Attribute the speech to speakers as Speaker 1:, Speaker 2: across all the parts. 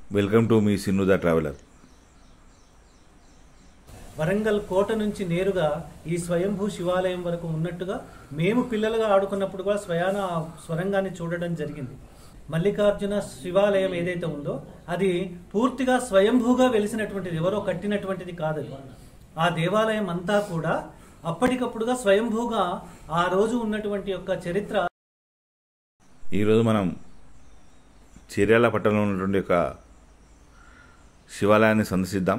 Speaker 1: Welcome to మీ Srinu the traveller
Speaker 2: Warangal కోట నుంచి నేరుగా ఈ స్వయంభూ శివాలయం వరకు ఉన్నట్టుగా మేము పిల్లలుగా ఆడుకున్నప్పుడు కూడా స్వయాన ఆ స్వరంగాన్ని చూడడం జరిగింది మల్లికార్జున శివాలయం ఏదైతే ఉందో అది పూర్తిగా స్వయంభూగా వెలిసినటువంటిది ఎవరో కట్టినటువంటిది కాదు అది. ఆ దేవాలయం అంతా కూడా అప్పటికప్పుడుగా స్వయంభూగా ఆ రోజు ఉన్నటువంటి యొక్క చరిత్ర
Speaker 1: ఈరోజు మనం చీర్యాల పట్టణంలో ఉన్నటువంటి ఒక శివాలయాన్ని సందర్శిద్దాం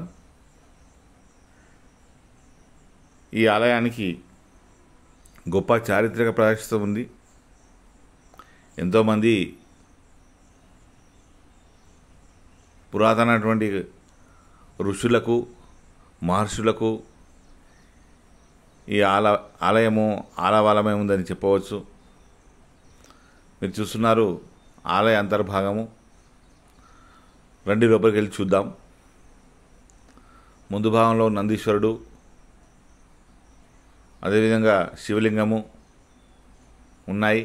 Speaker 1: ఈ ఆలయానికి గొప్ప చారిత్రక ప్రాశస్త్యం ఉంది ఎంతోమంది పురాతనటువంటి ఋషులకు మహర్షులకు ఈ ఆల ఆలయము ఆలవాలమే ఉందని చెప్పవచ్చు మీరు చూస్తున్నారు ఆలయ అంతర్భాగము రండి లోపలికి వెళ్ళి చూద్దాం ముందు భాగంలో నందీశ్వరుడు అదేవిధంగా శివలింగము ఉన్నాయి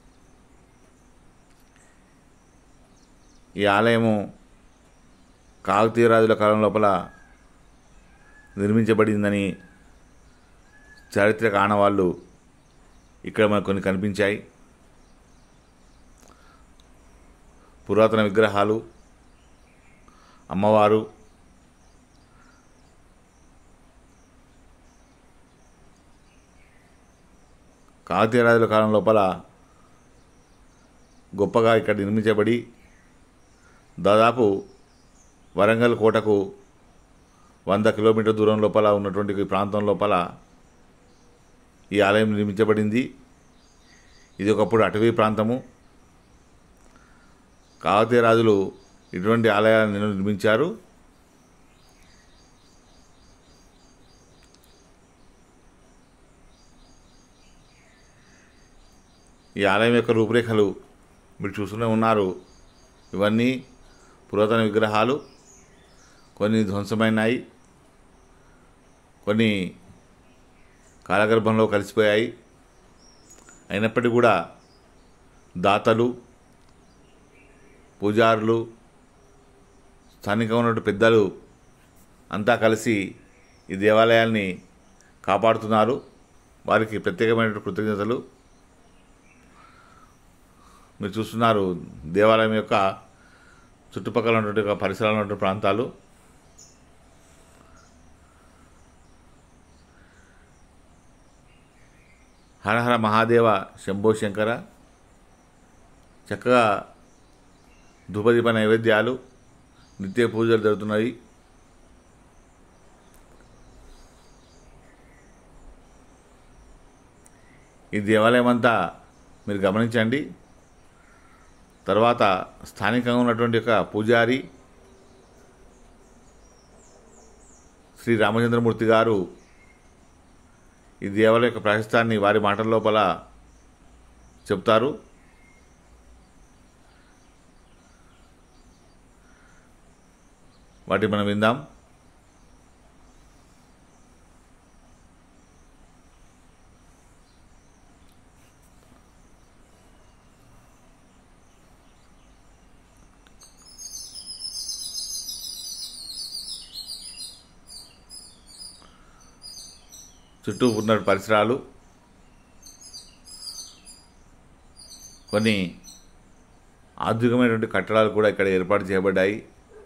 Speaker 1: ఈ ఆలయము కాకతీయ రాజుల కాలం లోపల నిర్మించబడిందని చారిత్రక ఆనవాళ్ళు ఇక్కడ మనకు కొన్ని కనిపించాయి పురాతన విగ్రహాలు అమ్మవారు కాకతీయ రాజుల కాలం లోపల గొప్పగా ఇక్కడ నిర్మించబడి దాదాపు వరంగల్ కోటకు వంద కిలోమీటర్ దూరం లోపల ఉన్నటువంటి ఈ ప్రాంతం లోపల ఈ ఆలయం నిర్మించబడింది ఇది ఒకప్పుడు అటవీ ప్రాంతము కాకతీయ రాజులు ఇటువంటి ఆలయాలను నిర్మించారు ఈ ఆలయం యొక్క రూపురేఖలు మీరు చూస్తూనే ఉన్నారు ఇవన్నీ పురాతన విగ్రహాలు కొన్ని ధ్వంసమైనాయి కొన్ని కాలగర్భంలో కలిసిపోయాయి అయినప్పటికీ కూడా దాతలు పూజారులు స్థానికంగా ఉన్న పెద్దలు అంతా కలిసి ఈ దేవాలయాల్ని కాపాడుతున్నారు వారికి ప్రత్యేకమైన కృతజ్ఞతలు మీరు చూస్తున్నారు దేవాలయం యొక్క చుట్టుపక్కల ఉన్నటువంటి ఒక పరిసరాలు ఉన్నటువంటి ప్రాంతాలు హరహర మహాదేవ శంభో శంకర చక్కగా ధూపదీప నైవేద్యాలు నిత్య పూజలు జరుగుతున్నాయి ఈ దేవాలయం అంతా మీరు గమనించండి తర్వాత స్థానికంగా ఉన్నటువంటి ఒక పూజారి శ్రీ రామచంద్రమూర్తి గారు ఈ దేవాలయం యొక్క ప్రాశస్తాన్ని వారి మాటల లోపల చెప్తారు వాటి మనం విందాం చుట్టూ ఉన్న పరిసరాలు కొన్ని ఆధునికమైనటువంటి కట్టడాలు కూడా ఇక్కడ ఏర్పాటు చేయబడ్డాయి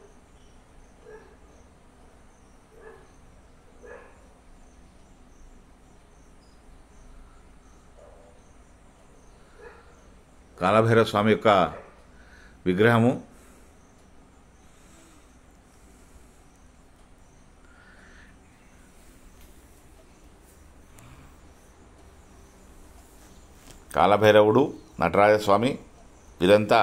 Speaker 1: కాలభైరవ స్వామి యొక్క విగ్రహము కాలభైరవుడు నటరాజస్వామి వీరంతా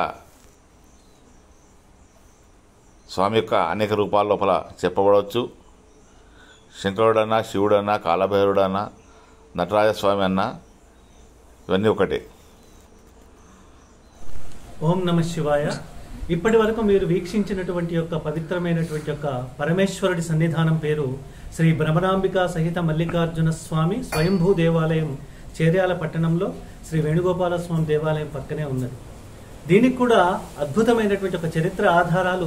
Speaker 1: స్వామి యొక్క అనేక రూపాల లోపల చెప్పబడవచ్చు శంకరుడన్నా శివుడన్నా కాలభైరుడన్నా నటరాజస్వామి అన్నా ఇవన్నీ ఒకటే
Speaker 2: ఓం నమ శివాయ ఇప్పటి వరకు మీరు వీక్షించినటువంటి యొక్క పవిత్రమైనటువంటి యొక్క పరమేశ్వరుడి సన్నిధానం పేరు శ్రీ భ్రమరాంబిక సహిత మల్లికార్జున స్వామి స్వయంభూ దేవాలయం చేర్యాల పట్టణంలో శ్రీ వేణుగోపాల స్వామి దేవాలయం పక్కనే ఉన్నది దీనికి కూడా అద్భుతమైనటువంటి ఒక చరిత్ర ఆధారాలు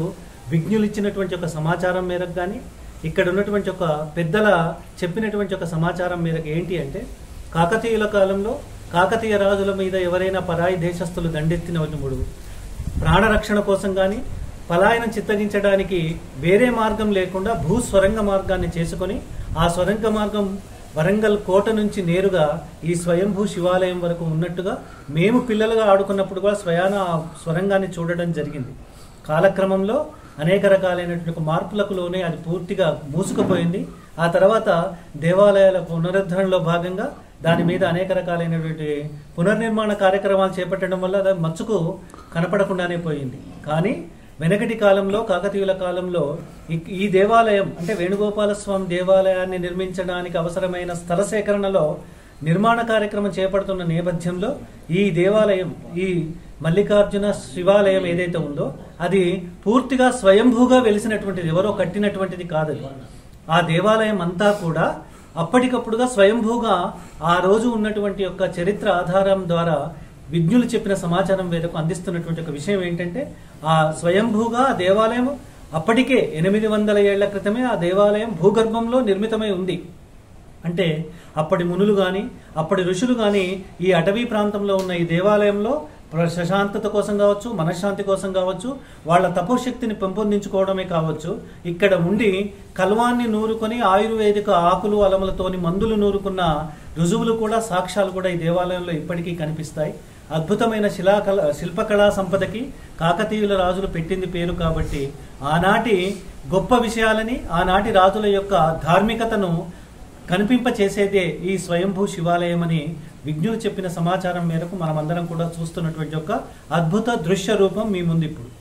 Speaker 2: విజ్ఞులు ఇచ్చినటువంటి ఒక సమాచారం మేరకు కానీ ఇక్కడ ఉన్నటువంటి ఒక పెద్దల చెప్పినటువంటి ఒక సమాచారం మేరకు ఏంటి అంటే కాకతీయుల కాలంలో కాకతీయ రాజుల మీద ఎవరైనా పరాయి దేశస్థులు దండెత్తినప్పుడు ప్రాణరక్షణ కోసం కానీ పలాయనం చిత్తగించడానికి వేరే మార్గం లేకుండా భూ స్వరంగ మార్గాన్ని చేసుకొని ఆ స్వరంగ మార్గం వరంగల్ కోట నుంచి నేరుగా ఈ స్వయంభూ శివాలయం వరకు ఉన్నట్టుగా మేము పిల్లలుగా ఆడుకున్నప్పుడు కూడా స్వయాన ఆ స్వరంగాన్ని చూడడం జరిగింది కాలక్రమంలో అనేక రకాలైనటువంటి మార్పులకు లోనే అది పూర్తిగా మూసుకుపోయింది ఆ తర్వాత దేవాలయాల పునరుద్ధరణలో భాగంగా దాని మీద అనేక రకాలైనటువంటి పునర్నిర్మాణ కార్యక్రమాలు చేపట్టడం వల్ల అది మచ్చుకు కనపడకుండానే పోయింది కానీ వెనకటి కాలంలో కాకతీయుల కాలంలో ఈ- ఈ దేవాలయం అంటే వేణుగోపాల స్వామి దేవాలయాన్ని నిర్మించడానికి అవసరమైన స్థల సేకరణలో నిర్మాణ కార్యక్రమం చేపడుతున్న నేపథ్యంలో ఈ దేవాలయం ఈ మల్లికార్జున శివాలయం ఏదైతే ఉందో అది పూర్తిగా స్వయంభూగా వెలిసినటువంటిది ఎవరో కట్టినటువంటిది కాదది ఆ దేవాలయం అంతా కూడా అప్పటికప్పుడుగా స్వయంభూగా ఆ రోజు ఉన్నటువంటి యొక్క చరిత్ర ఆధారం ద్వారా విజ్ఞులు చెప్పిన సమాచారం వేదకు అందిస్తున్నటువంటి ఒక విషయం ఏంటంటే ఆ స్వయంభూగా ఆ దేవాలయం అప్పటికే ఎనిమిది వందల ఏళ్ల క్రితమే ఆ దేవాలయం భూగర్భంలో నిర్మితమై ఉంది అంటే అప్పటి మునులు గాని అప్పటి ఋషులు గాని ఈ అటవీ ప్రాంతంలో ఉన్న ఈ దేవాలయంలో ప్రశాంతత కోసం కావచ్చు మనశ్శాంతి కోసం కావచ్చు వాళ్ళ తపోశక్తిని పెంపొందించుకోవడమే కావచ్చు ఇక్కడ ఉండి కల్వాన్ని నూరుకొని ఆయుర్వేదిక ఆకులు అలములతోని మందులు నూరుకున్న రుజువులు కూడా సాక్ష్యాలు కూడా ఈ దేవాలయంలో ఇప్పటికీ కనిపిస్తాయి అద్భుతమైన శిలాకళ శిల్పకళా సంపదకి కాకతీయుల రాజులు పెట్టింది పేరు కాబట్టి ఆనాటి గొప్ప విషయాలని ఆనాటి రాజుల యొక్క ధార్మికతను కనిపింప చేసేదే ఈ స్వయంభూ శివాలయం అని విజ్ఞులు చెప్పిన సమాచారం మేరకు మనమందరం కూడా చూస్తున్నటువంటి ఒక అద్భుత దృశ్య రూపం మీ ముందు ఇప్పుడు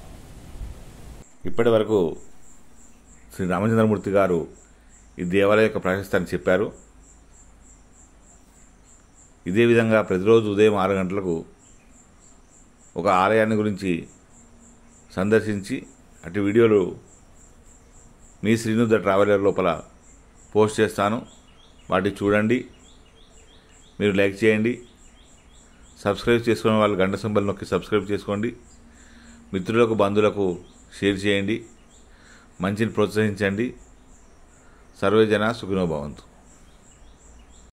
Speaker 1: ఇప్పటి వరకు శ్రీ రామచంద్రమూర్తి గారు ఈ దేవాలయ యొక్క ప్రాశస్తాన్ని చెప్పారు ఇదే విధంగా ప్రతిరోజు ఉదయం ఆరు గంటలకు ఒక ఆలయాన్ని గురించి సందర్శించి అటు వీడియోలు మీ శ్రీను ద ట్రావెలర్ లోపల పోస్ట్ చేస్తాను వాటిని చూడండి మీరు లైక్ చేయండి సబ్స్క్రైబ్ చేసుకునే వాళ్ళు గంట సింబల్ నొక్కి సబ్స్క్రైబ్ చేసుకోండి మిత్రులకు బంధువులకు షేర్ చేయండి మంచిని ప్రోత్సహించండి సర్వేజన సుఖినో భవంతు